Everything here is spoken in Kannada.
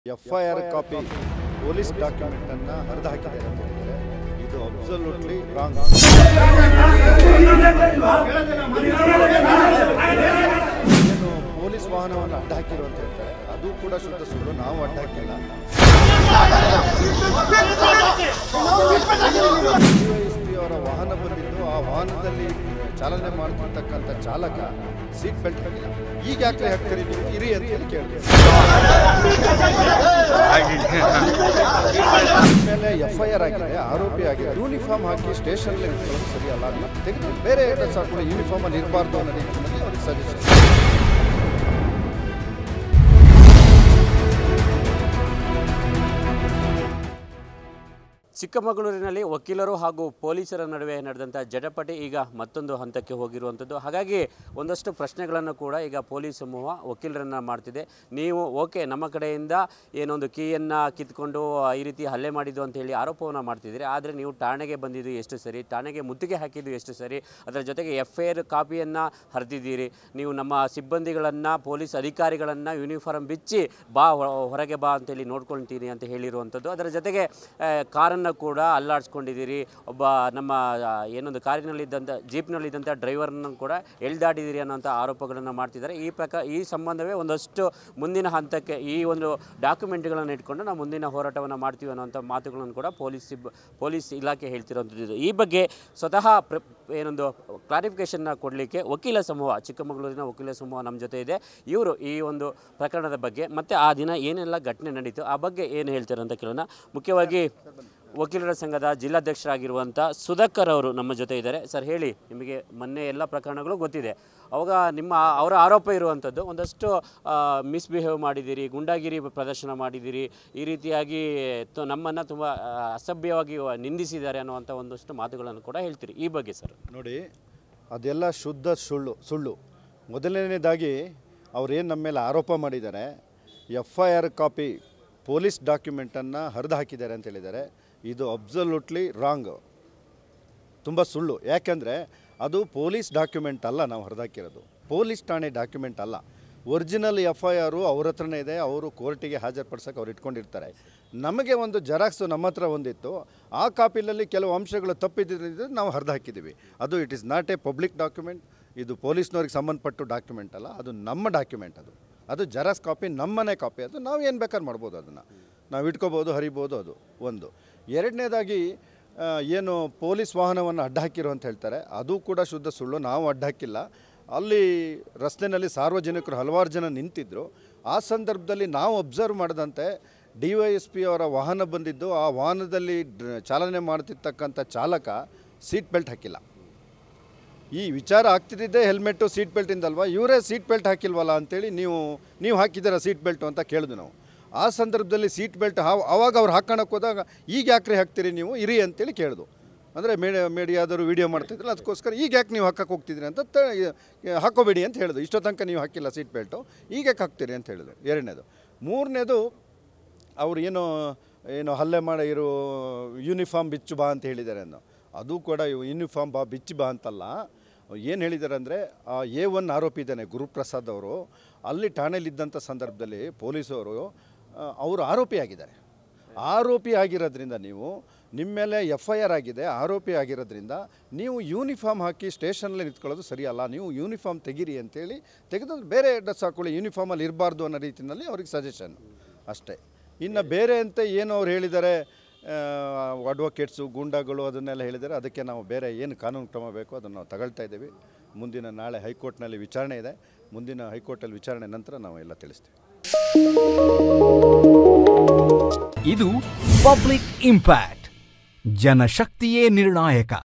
F I R copy police document ಅನ್ನ ಹರಿದು ಹಾಕಿದ್ದಾರೆ ಅಂತ ಹೇಳಿದ್ದಾರೆ ಇದು ಅಬ್ಸಲ್ಯೂಟ್ಲಿ ರಾಂಗ್ ಏನು ಪೊಲೀಸ್ ವಾಹನವನ್ನು ಅಡ್ಡ ಹಾಕಿರು ಅಂತ ಹೇಳ್ತಾರೆ ಅದು ಕೂಡ ಶುದ್ಧ ಸುಳ್ಳು ನಾವು ಅಡ್ಡ ಹಾಕಿಲ್ಲ ಡಿವೈಎಸ್ಪಿ ಅವರ ವಾಹನ ಬಂದಿದ್ದು ಆ ವಾಹನದಲ್ಲಿ ಚಾಲನೆ ಮಾಡ್ತಿರ್ತಕ್ಕಂಥ ಚಾಲಕ ಸೀಟ್ ಬೆಲ್ಟ್ ಹಾಕಿಲ್ಲ ಈಗ ಯಾಕೆ ಹಾಕ್ತೀರಿ ನೀವು ಇರಿ ಅಂತ ಹೇಳಿ ಕೇಳಿದೆ ಮೇಲೆ ಎಫ್ ಐ ಆರ್ ಆಗಿದೆ ಆರೋಪಿ ಆಗಿದೆ ಯೂನಿಫಾರ್ಮ್ ಹಾಕಿ ಸ್ಟೇಷನ್ ನಿಂತ್ಕೊಳ್ಳೋದು ಸರಿಯಲ್ಲ ಅದನ್ನ ತೆಗೆದು ಬೇರೆ ಡ್ರೆಸ್ ಹಾಕೊಂಡು ಯೂನಿಫಾರ್ಮ್ ಅಲ್ಲಿ ಇರಬಾರ್ದು ಅನ್ನೋ ನಿಟ್ಟಿನಲ್ಲಿ ಅವ್ರಿಗೆ ಸಜೆಷನ್ ಚಿಕ್ಕಮಗಳೂರಿನಲ್ಲಿ ವಕೀಲರು ಹಾಗೂ ಪೊಲೀಸರ ನಡುವೆ ನಡೆದಂಥ ಜಟಪಟಿ ಈಗ ಮತ್ತೊಂದು ಹಂತಕ್ಕೆ ಹೋಗಿರುವಂಥದ್ದು ಹಾಗಾಗಿ ಒಂದಷ್ಟು ಪ್ರಶ್ನೆಗಳನ್ನು ಕೂಡ ಈಗ ಪೊಲೀಸ್ ಸಮೂಹ ವಕೀಲರನ್ನು ಮಾಡ್ತಿದೆ ನೀವು ಓಕೆ ನಮ್ಮ ಕಡೆಯಿಂದ ಏನೊಂದು ಕೀಯನ್ನು ಕಿತ್ಕೊಂಡು ಈ ರೀತಿ ಹಲ್ಲೆ ಮಾಡಿದ್ದು ಅಂತ ಹೇಳಿ ಆರೋಪವನ್ನು ಮಾಡ್ತಿದ್ದೀರಿ ಆದರೆ ನೀವು ಠಾಣೆಗೆ ಬಂದಿದ್ದು ಎಷ್ಟು ಸರಿ ಠಾಣೆಗೆ ಮುತ್ತಿಗೆ ಹಾಕಿದ್ದು ಎಷ್ಟು ಸರಿ ಅದರ ಜೊತೆಗೆ ಎಫ್ ಐ ಆರ್ ಕಾಪಿಯನ್ನು ಹರಿದಿದ್ದೀರಿ ನೀವು ನಮ್ಮ ಸಿಬ್ಬಂದಿಗಳನ್ನು ಪೊಲೀಸ್ ಅಧಿಕಾರಿಗಳನ್ನು ಯೂನಿಫಾರ್ಮ್ ಬಿಚ್ಚಿ ಬಾ ಹೊ- ಹೊರಗೆ ಬಾ ಅಂತೇಳಿ ನೋಡ್ಕೊಳ್ತೀನಿ ಅಂತ ಹೇಳಿರುವಂಥದ್ದು ಅದರ ಜೊತೆಗೆ ಆ, ಕಾರನ್ನು ಕೂಡ ಅಲ್ಲಾಡಿಸ್ಕೊಂಡಿದ್ದೀರಿ ಒಬ್ಬ ನಮ್ಮ ಆ, ಏನೊಂದು ಕಾರಿನಲ್ಲಿದ್ದಂಥ ಜೀಪ್ನಲ್ಲಿದ್ದಂಥ ಡ್ರೈವರ್ನ ಕೂಡ ಎಳ್ದಾಡಿದ್ದೀರಿ ಅನ್ನೋಂಥ ಆರೋಪಗಳನ್ನು ಮಾಡ್ತಿದ್ದಾರೆ ಈ ಪ್ರಕಾರ ಈ ಸಂಬಂಧವೇ ಒಂದಷ್ಟು ಮುಂದಿನ ಹಂತಕ್ಕೆ ಈ ಒಂದು ಡಾಕ್ಯುಮೆಂಟ್ಗಳನ್ನು ಇಟ್ಕೊಂಡು ನಾವು ಮುಂದಿನ ಹೋರಾಟವನ್ನು ಮಾಡ್ತೀವಿ ಅನ್ನೋಂಥ ಮಾತುಗಳನ್ನು ಕೂಡ ಪೊಲೀಸ್ ಸಿಬ್ ಪೊಲೀಸ್ ಇಲಾಖೆ ಹೇಳ್ತಿರೋಂಥದ್ದು ಈ ಬಗ್ಗೆ ಸ್ವತಃ ಪ್ರ ಏನೊಂದು ಕ್ಲಾರಿಫಿಕೇಷನ್ನ ಕೊಡಲಿಕ್ಕೆ ವಕೀಲ ಸಮೂಹ ಚಿಕ್ಕಮಗಳೂರಿನ ವಕೀಲ ಸಮೂಹ ನಮ್ಮ ಜೊತೆ ಇದೆ ಇವರು ಈ ಒಂದು ಪ್ರಕರಣದ ಬಗ್ಗೆ ಮತ್ತು ಆ ದಿನ ಏನೆಲ್ಲ ಘಟನೆ ನಡೀತು ಆ ಬಗ್ಗೆ ಏನು ಹೇಳ್ತಾರೆ ಅಂತ ಕೇಳೋಣ ಮುಖ್ಯವಾಗಿ ವಕೀಲರ ಸಂಘದ ಜಿಲ್ಲಾಧ್ಯಕ್ಷರಾಗಿರುವಂಥ ಸುಧಾಕರ್ ಅವರು ನಮ್ಮ ಜೊತೆ ಇದ್ದಾರೆ ಸರ್ ಹೇಳಿ ನಿಮಗೆ ಮೊನ್ನೆ ಎಲ್ಲ ಪ್ರಕರಣಗಳು ಗೊತ್ತಿದೆ ಅವಾಗ ನಿಮ್ಮ ಅವರ ಆರೋಪ ಇರುವಂಥದ್ದು ಒಂದಷ್ಟು ಮಿಸ್ಬಿಹೇವ್ ಮಾಡಿದ್ದೀರಿ ಗುಂಡಾಗಿರಿ ಪ್ರದರ್ಶನ ಮಾಡಿದ್ದೀರಿ ಈ ರೀತಿಯಾಗಿ ತು ನಮ್ಮನ್ನು ತುಂಬ ಆ, ಅಸಭ್ಯವಾಗಿ ನಿಂದಿಸಿದ್ದಾರೆ ಅನ್ನುವಂಥ ಒಂದಷ್ಟು ಮಾತುಗಳನ್ನು ಕೂಡ ಹೇಳ್ತೀರಿ ಈ ಬಗ್ಗೆ ಸರ್ ನೋಡಿ ಅದೆಲ್ಲ ಶುದ್ಧ ಸುಳ್ಳು ಸುಳ್ಳು ಮೊದಲನೇದಾಗಿ ಅವ್ರೇನು ನಮ್ಮ ಮೇಲೆ ಆರೋಪ ಮಾಡಿದ್ದಾರೆ F I R copy police ಡಾಕ್ಯುಮೆಂಟನ್ನು ಹರಿದು ಹಾಕಿದ್ದಾರೆ ಅಂತ ಹೇಳಿದ್ದಾರೆ ಇದು ಅಬ್ಸಲ್ಯೂಟ್ಲಿ ರಾಂಗ್ ತುಂಬ ಸುಳ್ಳು ಯಾಕೆಂದರೆ ಅದು ಪೊಲೀಸ್ ಡಾಕ್ಯುಮೆಂಟ್ ಅಲ್ಲ ನಾವು ಹರಿದಾಕಿರೋದು ಪೊಲೀಸ್ ಠಾಣೆ ಡಾಕ್ಯುಮೆಂಟ್ ಅಲ್ಲ ಒರಿಜಿನಲ್ ಎಫ್ ಐ ಆರು ಅವ್ರ ಹತ್ರನೇ ಇದೆ ಅವರು ಕೋರ್ಟಿಗೆ ಹಾಜರುಪಡಿಸೋಕೆ ಅವ್ರು ಇಟ್ಕೊಂಡಿರ್ತಾರೆ ನಮಗೆ ಒಂದು ಜೆರಾಕ್ಸು ನಮ್ಮ ಹತ್ರ ಒಂದಿತ್ತು ಆ ಕಾಪಿನಲ್ಲಿ ಕೆಲವು ಅಂಶಗಳು ತಪ್ಪಿದ್ದರಿಂದ ನಾವು ಹರಿದು ಹಾಕಿದ್ದೀವಿ ಅದು it is not a public document ಇದು ಪೊಲೀಸ್ನವ್ರಿಗೆ ಸಂಬಂಧಪಟ್ಟು ಡಾಕ್ಯುಮೆಂಟ್ ಅಲ್ಲ ಅದು ನಮ್ಮ ಡಾಕ್ಯುಮೆಂಟ್ ಅದು ಅದು ಜೆರಾಕ್ಸ್ ಕಾಪಿ ನಮ್ಮನೆ ಕಾಪಿ ಅದು ನಾವು ಏನು ಬೇಕಾದ್ರೂ ಮಾಡ್ಬೋದು ಅದನ್ನು ನಾವು ಇಟ್ಕೋಬೋದು ಹರಿಬೋದು ಅದು ಒಂದು ಎರಡನೇದಾಗಿ ಆ, ಏನು ಪೊಲೀಸ್ ವಾಹನವನ್ನು ಅಡ್ಡ ಹಾಕಿರೋ ಅಂತ ಹೇಳ್ತಾರೆ ಅದು ಕೂಡ ಶುದ್ಧ ಸುಳ್ಳು ನಾವು ಅಡ್ಡ ಹಾಕಿಲ್ಲ ಅಲ್ಲಿ ರಸ್ತೆಯಲ್ಲಿ ಸಾರ್ವಜನಿಕರು ಹಲವಾರು ಜನ ನಿಂತಿದ್ದರು ಆ ಸಂದರ್ಭದಲ್ಲಿ ನಾವು ಅಬ್ಸರ್ವ್ ಮಾಡಿದಂತೆ ಡಿ ವೈ ಎಸ್ ಪಿ ಅವರ ವಾಹನ ಬಂದಿದ್ದು ಆ ವಾಹನದಲ್ಲಿ ಡ್ರ- ಚಾಲನೆ ಮಾಡ್ತಿರ್ತಕ್ಕಂಥ ಚಾಲಕ ಸೀಟ್ ಬೆಲ್ಟ್ ಹಾಕಿಲ್ಲ ಈ ವಿಚಾರ ಆಗ್ತಿದ್ದೇ ಹೆಲ್ಮೆಟ್ಟು ಸೀಟ್ ಬೆಲ್ಟಿಂದಲ್ವಾ ಇವರೇ ಸೀಟ್ ಬೆಲ್ಟ್ ಹಾಕಿಲ್ವಲ್ಲ ಅಂತೇಳಿ ನೀವು ನೀವು ಹಾಕಿದ್ದೀರಾ ಸೀಟ್ ಬೆಲ್ಟು ಅಂತ ಕೇಳಿದ್ವಿ ನಾವು ಆ ಸಂದರ್ಭದಲ್ಲಿ ಸೀಟ್ ಬೆಲ್ಟ್ ಹಾವ್ ಅವಾಗ ಅವ್ರು ಹಾಕೋಣಕ್ಕೆ ಹೋದಾಗ ಈಗ ಯಾಕ್ರಿ ಹಾಕ್ತೀರಿ ನೀವು ಇರಿ ಅಂತೇಳಿ ಕೇಳಿದ್ರು ಅಂದರೆ ಮೀಡಿಯಾ ಮೀಡಿಯಾದವರು ವೀಡಿಯೋ ಮಾಡ್ತಿದ್ರಲ್ಲ ಅದಕ್ಕೋಸ್ಕರ ಈಗ ಯಾಕೆ ನೀವು ಹಾಕಕ್ಕೆ ಹೋಗ್ತಿದ್ರಿ ಅಂತ ತ- ಹಾಕೋಬೇಡಿ ಅಂತ ಹೇಳಿದ್ರು ಇಷ್ಟೋ ತನಕ ನೀವು ಹಾಕಿಲ್ಲ ಸೀಟ್ ಬೆಲ್ಟು ಈಗ ಯಾಕೆ ಹಾಕ್ತೀರಿ ಅಂತ ಹೇಳಿದ್ರು ಎರಡನೇದು ಮೂರನೇದು ಅವ್ರು ಏನೋ ಏನೋ ಹಲ್ಲೆ ಮಾಡಿ ಇರೋ ಯೂನಿಫಾರ್ಮ್ ಬಿಚ್ಚು ಬಾ ಅಂತ ಹೇಳಿದ್ದಾರೆ ಅನ್ನೋ ಅದು ಕೂಡ ಯೂನಿಫಾರ್ಮ್ ಬಾ ಬಿಚ್ಚು ಬಾ ಅಂತಲ್ಲ ಏನು ಹೇಳಿದ್ದಾರೆ ಅಂದರೆ ಆ ಎ ಒನ್ ಆರೋಪಿ ಇದ್ದಾನೆ ಗುರುಪ್ರಸಾದ್ ಅವರು ಅಲ್ಲಿ ಠಾಣೆಲಿದ್ದಂಥ ಸಂದರ್ಭದಲ್ಲಿ ಪೊಲೀಸವರು ಆ, ಅವರು ಆರೋಪಿ ಆಗಿದ್ದಾರೆ ಆರೋಪಿ ಆಗಿರೋದ್ರಿಂದ ನೀವು ನಿಮ್ಮ ಮೇಲೆ ಎಫ್ ಐ ಆರ್ ಆಗಿದೆ ಆರೋಪಿ ಆಗಿರೋದ್ರಿಂದ ನೀವು ಯೂನಿಫಾರ್ಮ್ ಹಾಕಿ ಸ್ಟೇಷನಲ್ಲಿ ನಿಂತ್ಕೊಳ್ಳೋದು ಸರಿಯಲ್ಲ ನೀವು ಯೂನಿಫಾರ್ಮ್ ತೆಗೀರಿ ಅಂತೇಳಿ ತೆಗೆದು ಬೇರೆ ಡ್ರೆಸ್ ಹಾಕೊಳ್ಳಿ ಯೂನಿಫಾರ್ಮಲ್ಲಿ ಇರಬಾರ್ದು ಅನ್ನೋ ರೀತಿಯಲ್ಲಿ ಅವ್ರಿಗೆ ಸಜೆಷನ್ ಅಷ್ಟೇ ಇನ್ನು ಬೇರೆ ಅಂತ ಏನು ಅವ್ರು ಹೇಳಿದ್ದಾರೆ ಅಡ್ವೊಕೇಟ್ಸು ಗೂಂಡಾಗಳು ಅದನ್ನೆಲ್ಲ ಹೇಳಿದ್ದಾರೆ ಅದಕ್ಕೆ ನಾವು ಬೇರೆ ಏನು ಕಾನೂನು ಕ್ರಮ ಬೇಕೋ ಅದನ್ನು ನಾವು ತಗೊಳ್ತಾ ಇದ್ದೀವಿ ಮುಂದಿನ ನಾಳೆ ಹೈಕೋರ್ಟ್ನಲ್ಲಿ ವಿಚಾರಣೆ ಇದೆ ಮುಂದಿನ ಹೈಕೋರ್ಟಲ್ಲಿ ವಿಚಾರಣೆ ನಂತರ ನಾವು ಎಲ್ಲ ತಿಳಿಸ್ತೀವಿ ಇದು ಪಬ್ಲಿಕ್ ಇಂಪ್ಯಾಕ್ಟ್ ಜನಶಕ್ತಿಯೇ ನಿರ್ಣಾಯಕ